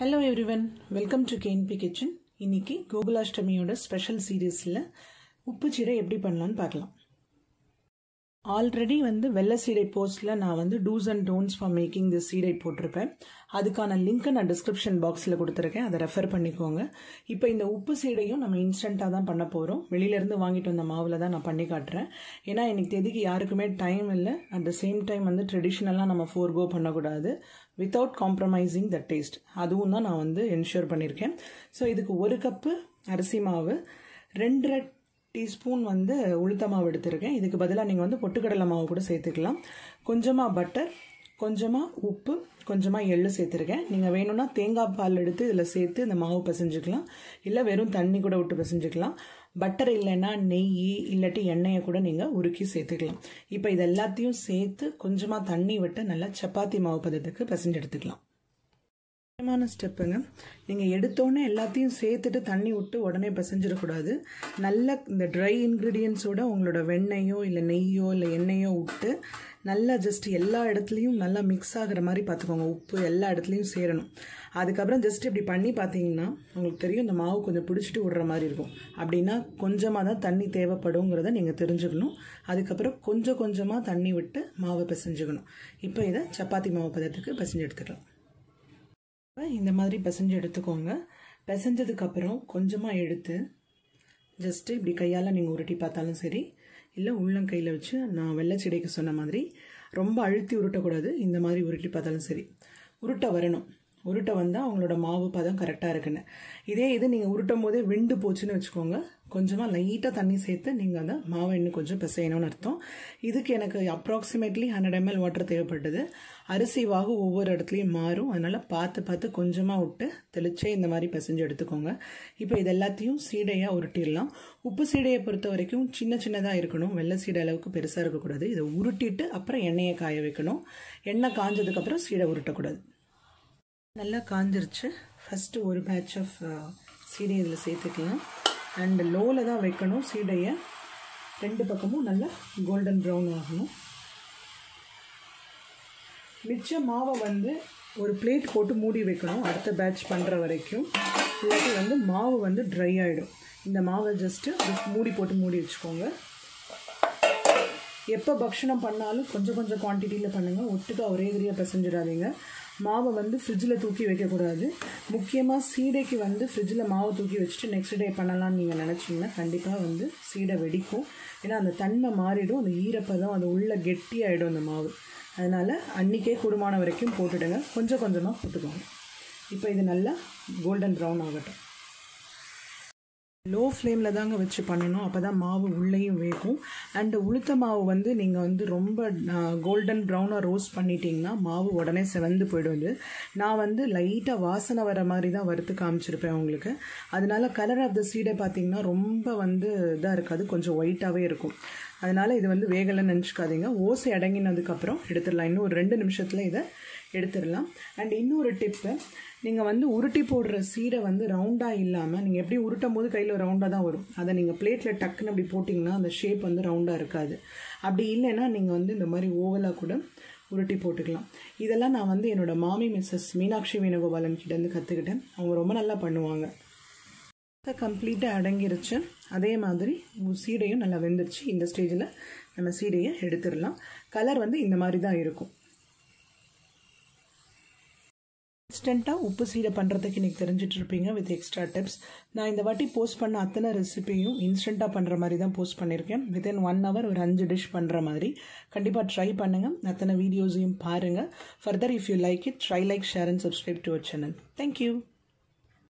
hello everyone welcome to கேன்பி kitchen இன்னைக்கு கோகுலாஷ்டமியோட ஸ்பெஷல் சீரீஸில் உப்பு சீடை எப்படி பண்ணலான்னு பார்க்கலாம் ஆல்ரெடி வந்து வெள்ளை சீடை போஸ்ட்டில் நான் வந்து dos and don'ts for making the சீடை போட்டிருப்பேன் அதுக்கான லிங்க்கை நான் டிஸ்கிரிப்ஷன் பாக்ஸில் கொடுத்துருக்கேன் அதை ரெஃபர் பண்ணிக்கோங்க இப்போ இந்த உப்பு சீடையும் நம்ம இன்ஸ்டண்ட்டாக தான் பண்ண போகிறோம் வெளியிலேருந்து வாங்கிட்டு வந்த மாவில் தான் நான் பண்ணி காட்டுறேன் ஏன்னா இன்னைக்கு தேதிக்கு யாருக்குமே டைம் இல்லை அட் த சேம் டைம் வந்து ட்ரெடிஷ்னலாக நம்ம ஃபோர்கோ பண்ணக்கூடாது வித்தவுட் காம்ப்ரமைசிங் த டேஸ்ட் அதுவும் தான் நான் வந்து என்ஷூர் பண்ணியிருக்கேன் ஸோ இதுக்கு ஒரு கப்பு அரிசி மாவு ரெண்டரை டீஸ்பூன் வந்து உளுத்த மாவு எடுத்திருக்கேன் இதுக்கு பதிலாக நீங்கள் வந்து பொட்டுக்கடலை மாவு கூட சேர்த்துக்கலாம் கொஞ்சமாக பட்டர் கொஞ்சமாக உப்பு கொஞ்சமாக எள்ளு சேர்த்துருக்கேன் நீங்கள் வேணும்னா தேங்காய் பால் எடுத்து இதில் சேர்த்து இந்த மாவு பிசைஞ்சுக்கலாம் இல்லை வெறும் தண்ணி கூட விட்டு பிசைஞ்சுக்கலாம் பட்டர் இல்லைன்னா நெய் இல்லாட்டி எண்ணெயை கூட நீங்கள் உருக்கி சேர்த்துக்கலாம் இப்போ இது எல்லாத்தையும் சேர்த்து கொஞ்சமாக தண்ணி விட்டு நல்லா சப்பாத்தி மாவு பதத்துக்கு பிசைஞ்சு எடுத்துக்கலாம் முக்கியமான ஸ்டெப்புங்க நீங்கள் எடுத்தோன்னே எல்லாத்தையும் சேர்த்துட்டு தண்ணி விட்டு உடனே பிசைஞ்சிடக்கூடாது நல்ல இந்த ட்ரை இன்க்ரீடியன்ஸோட உங்களோட வெண்ணெயோ இல்லை நெய்யோ இல்லை எண்ணெயோ விட்டு நல்லா ஜஸ்ட் எல்லா இடத்துலையும் நல்லா மிக்ஸ் ஆகிற மாதிரி பார்த்துக்கோங்க உப்பு எல்லா இடத்துலையும் சேரணும் அதுக்கப்புறம் ஜஸ்ட் இப்படி பண்ணி பார்த்தீங்கன்னா உங்களுக்கு தெரியும் இந்த மாவு கொஞ்சம் பிடிச்சிட்டு விடுற மாதிரி இருக்கும் அப்படின்னா கொஞ்சமாக தான் தண்ணி தேவைப்படுங்கிறத நீங்கள் தெரிஞ்சுக்கணும் அதுக்கப்புறம் கொஞ்சம் கொஞ்சமாக தண்ணி விட்டு மாவை பிசைஞ்சுக்கணும் இப்போ இதை சப்பாத்தி மாவு பதத்துக்கு பிசைஞ்சு எடுத்துக்கலாம் இந்த மாதிரி பிசைஞ்சு எடுத்துக்கோங்க பிசைஞ்சதுக்கப்புறம் கொஞ்சமாக எடுத்து ஜஸ்ட்டு இப்படி கையால் நீங்கள் உருட்டி பார்த்தாலும் சரி இல்லை உள்ளங்கையில் வச்சு நான் வெள்ளை செடிக்கு சொன்ன மாதிரி ரொம்ப அழுத்தி உருட்டக்கூடாது இந்த மாதிரி உருட்டி பார்த்தாலும் சரி உருட்ட வரணும் உருட்டை வந்தால் அவங்களோட மாவு பதம் கரெக்டாக இருக்குன்னு இதே இது நீங்கள் உருட்டும் போதே விண்டு போச்சுன்னு வச்சுக்கோங்க கொஞ்சமாக லைட்டாக தண்ணி சேர்த்து நீங்கள் அந்த மாவை இன்னும் கொஞ்சம் பிசையணும்னு அர்த்தம் இதுக்கு எனக்கு அப்ராக்சிமேட்லி ஹண்ட்ரட் எம்எல் வாட்டர் தேவைப்பட்டது அரிசி வாகு ஒவ்வொரு இடத்துலையும் மாறும் அதனால் பார்த்து பார்த்து கொஞ்சமாக விட்டு தெளிச்சே இந்த மாதிரி பிசைஞ்சு எடுத்துக்கோங்க இப்போ இது எல்லாத்தையும் சீடையாக உருட்டிடலாம் உப்பு சீடையை பொறுத்த வரைக்கும் சின்ன சின்னதாக இருக்கணும் வெள்ளை சீடை அளவுக்கு பெருசாக இருக்கக்கூடாது இதை உருட்டிட்டு அப்புறம் எண்ணெயை காய வைக்கணும் எண்ணெய் காஞ்சதுக்கப்புறம் சீடை உருட்டக்கூடாது நல்லா காஞ்சிருச்சு ஃபஸ்ட்டு ஒரு பேட்ச் ஆஃப் சீடை இதில் சேர்த்துக்கலாம் அண்ட் லோவில் தான் வைக்கணும் சீடையை ரெண்டு பக்கமும் நல்லா கோல்டன் ப்ரௌன் ஆகணும் மிச்ச மாவை வந்து ஒரு பிளேட் போட்டு மூடி வைக்கணும் அடுத்த பேட்ச் பண்ணுற வரைக்கும் இல்லாட்டி வந்து மாவு வந்து ட்ரை ஆகிடும் இந்த மாவை ஜஸ்ட்டு மூடி போட்டு மூடி வச்சுக்கோங்க எப்போ பக்ஷணம் பண்ணாலும் கொஞ்சம் கொஞ்சம் குவான்டிட்டியில் பண்ணுங்கள் ஒட்டுக்கா ஒரே ஏரியா பிசைஞ்சிடாதீங்க மாவை வந்து ஃப்ரிட்ஜில் தூக்கி வைக்கக்கூடாது முக்கியமாக சீடைக்கு வந்து ஃப்ரிட்ஜில் மாவை தூக்கி வச்சுட்டு நெக்ஸ்ட் டே பண்ணலாம்னு நீங்கள் நினச்சிங்கன்னா கண்டிப்பாக வந்து சீடை வெடிக்கும் ஏன்னா அந்த தன்மை மாறிடும் அந்த ஈரப்பதம் அது உள்ளே கெட்டியாகிடும் அந்த மாவு அதனால் அன்றைக்கே குடுமான வரைக்கும் போட்டுடுங்க கொஞ்சம் கொஞ்சமாக போட்டுக்கோங்க இப்போ இது நல்லா கோல்டன் ப்ரௌன் ஆகட்டும் லோ ஃப்ளேமில் தாங்க வச்சு பண்ணணும் அப்போ தான் மாவு உள்ளேயும் வேகும் அண்டு உளுத்த மாவு வந்து நீங்கள் வந்து ரொம்ப கோல்டன் ப்ரௌனாக ரோஸ்ட் பண்ணிட்டீங்கன்னா மாவு உடனே செவந்து போயிடுது நான் வந்து லைட்டாக வாசனை வர மாதிரி தான் வறுத்து காமிச்சிருப்பேன் உங்களுக்கு அதனால கலர் ஆஃப் த சீடை பார்த்தீங்கன்னா ரொம்ப வந்து இதாக இருக்காது கொஞ்சம் ஒயிட்டாகவே இருக்கும் அதனால் இது வந்து வேகலைன்னு நினச்சிக்காதீங்க ஓசை அடங்கினதுக்கப்புறம் எடுத்துடலாம் இன்னும் ஒரு ரெண்டு நிமிஷத்தில் இதை எடுத்துடலாம் அண்ட் இன்னொரு டிப்பு நீங்கள் வந்து உருட்டி போடுற சீடை வந்து ரவுண்டாக இல்லாமல் நீங்கள் எப்படி உருட்டும் போது கையில் ரவுண்டாக தான் வரும் அதை நீங்கள் பிளேட்டில் டக்குன்னு அப்படி போட்டிங்கன்னா அந்த ஷேப் வந்து ரவுண்டாக இருக்காது அப்படி இல்லைன்னா நீங்கள் வந்து இந்த மாதிரி ஓவலாக கூட உருட்டி போட்டுக்கலாம் இதெல்லாம் நான் வந்து என்னோடய மாமி மிஸ்ஸஸ் மீனாட்சி வேணுகோபாலன் கிட்டேருந்து கற்றுக்கிட்டேன் அவங்க ரொம்ப நல்லா பண்ணுவாங்க கம்ப்ளீட்டாக அடங்கிருச்சு அதே மாதிரி சீடையும் நல்லா வெந்துருச்சு இந்த ஸ்டேஜில் நம்ம சீடையை எடுத்துடலாம் கலர் வந்து இந்த மாதிரி தான் இருக்கும் இன்ஸ்டண்ட்டாக உப்பு சீடை பண்ணுறதுக்கு இன்றைக்கி தெரிஞ்சுட்டு இருப்பீங்க வித் எக்ஸ்ட்ரா டிப்ஸ் நான் இந்த வாட்டி போஸ்ட் பண்ண அத்தனை ரெசிபியும் இன்ஸ்டண்ட்டாக பண்ணுற மாதிரி தான் போஸ்ட் பண்ணியிருக்கேன் வித்தின் ஒன் ஹவர் ஒரு அஞ்சு டிஷ் பண்ணுற மாதிரி கண்டிப்பாக ட்ரை பண்ணுங்கள் அத்தனை வீடியோஸையும் பாருங்கள் further if you like it try like share and subscribe to our channel thank you